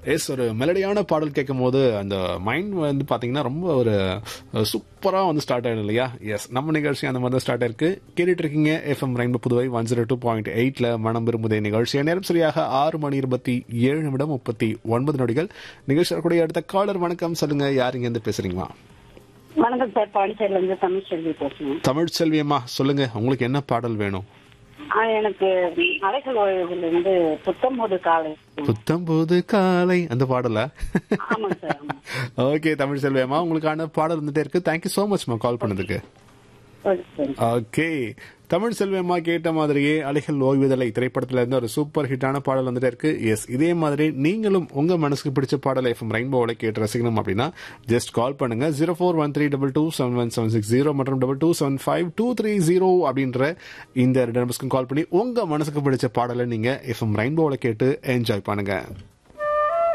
S ஒரு மெலடியான பாடல் கேட்கும் போது அந்த மைண்ட் வந்து பாத்தீங்கன்னா ரொம்ப ஒரு சூப்பரா வந்து ஸ்டார்ட் ஆயிடும் இல்லையா எஸ் நம்ம நிகழ்ச்சி அந்த மாதிரி தான் ஸ்டார்ட் ஆயிருக்கு கேட்டுட்டு இருக்கீங்க FM rainbow Puduvai one zero two point எயிட்ல மனம் விரும்புதே நிகழ்ச்சி நேரம் சரியாக ஆறு மணி இருபத்தி ஏழு நிமிடம் முப்பத்தி ஒன்பது நொடிகள் நிகழ்ச்சி வரக்கூடிய அடுத்த காலர் வணக்கம் சொல்லுங்க யார் இங்க இருந்து பேசுறீங்களா வணக்கம் சார் பாண்டிச்சேரியில இருந்து தமிழ் செல்வி பேசுறேன் தமிழ் செல்வியம்மா சொல்லுங்க உங்களுக்கு என்ன பாடல் வேணும் ஆ, எனக்கு அலைகள் ஓய்வுல இருந்து புத்தம்போது காலை புத்தம்போது காலை அந்த பாடலா ஆமாங்க சார் ஆமா ஓகே தமிழ் செல்வியம்மா உங்களுக்கான பாடல் வந்துட்டே இருக்கு தேங்க்யூ ஸோ மச்மா கால் பண்ணதுக்கு ஓகே சார் ஓகே தமிழ் செல்வியம்மா கேட்ட மாதிரியே அலைகள் ஓய்வுதலை திரைப்படத்துல இருந்து ஒரு சூப்பர் ஹிட்டான பாடல் வந்துட்டே இருக்கு எஸ் இதே மாதிரி நீங்களும் உங்க மனசுக்கு பிடிச்ச பாடல் எஃப்எம் ரெயின்போல கேட்டு ரசிக்கணும் அப்படின்னா ஜஸ்ட் கால் பண்ணுங்க zero four one three double two seven one seven six zero மற்றும் double two seven five two three zero அப்படின்ற இந்த ரெண்டு நம்பர்ஸ்க்கும் கால் பண்ணி உங்க மனசுக்கு பிடிச்ச பாடலை நீங்க எஃப்எம் ரெயின்போல கேட்டு என்ஜாய் பண்ணுங்க